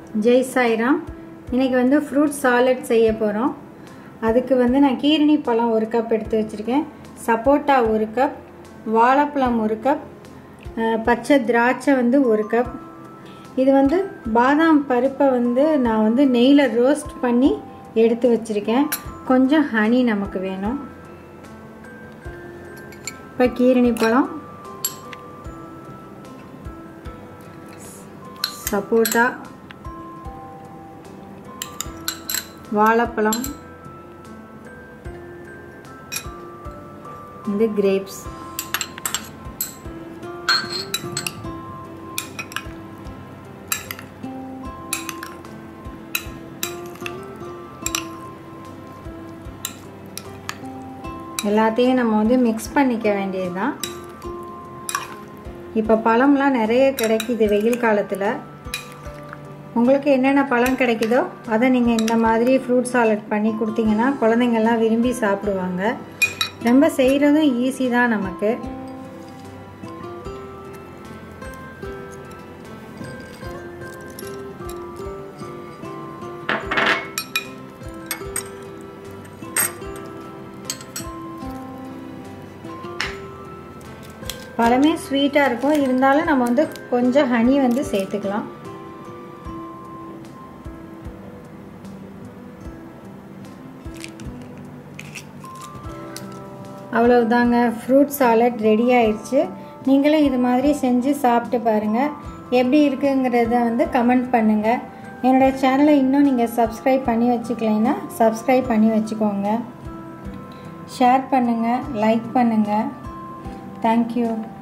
ஜெய் சாய்ராம் இன்றைக்கி வந்து fruit salad செய்ய போகிறோம் அதுக்கு வந்து நான் கீரணி பழம் ஒரு கப் எடுத்து வச்சுருக்கேன் சப்போட்டா ஒரு கப் வாழைப்பழம் ஒரு கப் அஹ், பச்சை திராட்சை வந்து ஒரு கப் இது வந்து பாதாம் பருப்பை வந்து நான் வந்து நெய்யில் ரோஸ்ட் பண்ணி எடுத்து வச்சுருக்கேன் கொஞ்சம் ஹனி நமக்கு வேணும் இப்போ கீரணி பழம் சப்போட்டா வாழைப்பழம் இது கிரேப்ஸ் எல்லாத்தையும் நம்ம வந்து மிக்ஸ் பண்ணிக்க வேண்டியது தான் இப்போ பழம்லாம் நிறைய கிடைக்கிது வெயில் காலத்தில் உங்களுக்கு என்னென்ன பழம் கிடைக்குதோ அதை நீங்கள் இந்த மாதிரி ஃப்ரூட் சாலட் பண்ணி கொடுத்தீங்கன்னா குழந்தைங்கள்லாம் விரும்பி சாப்பிடுவாங்க ரொம்ப செய்கிறதும் ஈஸி தான் நமக்கு பழமே ஸ்வீட்டாக இருக்கும் இருந்தாலும் நம்ம வந்து கொஞ்சம் ஹனி வந்து சேர்த்துக்கலாம் அவ்வளவுதாங்க ஃப்ரூட் சாலட் ரெடி ஆயிடுச்சு நீங்களும் இது மாதிரி செஞ்சு சாப்பிட்டு பாருங்கள் எப்படி இருக்குங்கிறத வந்து கமெண்ட் பண்ணுங்கள் என்னோடய சேனலை இன்னும் நீங்கள் சப்ஸ்கிரைப் பண்ணி வச்சுக்கலைன்னா சப்ஸ்கிரைப் பண்ணி வச்சுக்கோங்க ஷேர் பண்ணுங்கள் லைக் பண்ணுங்கள் தேங்க்யூ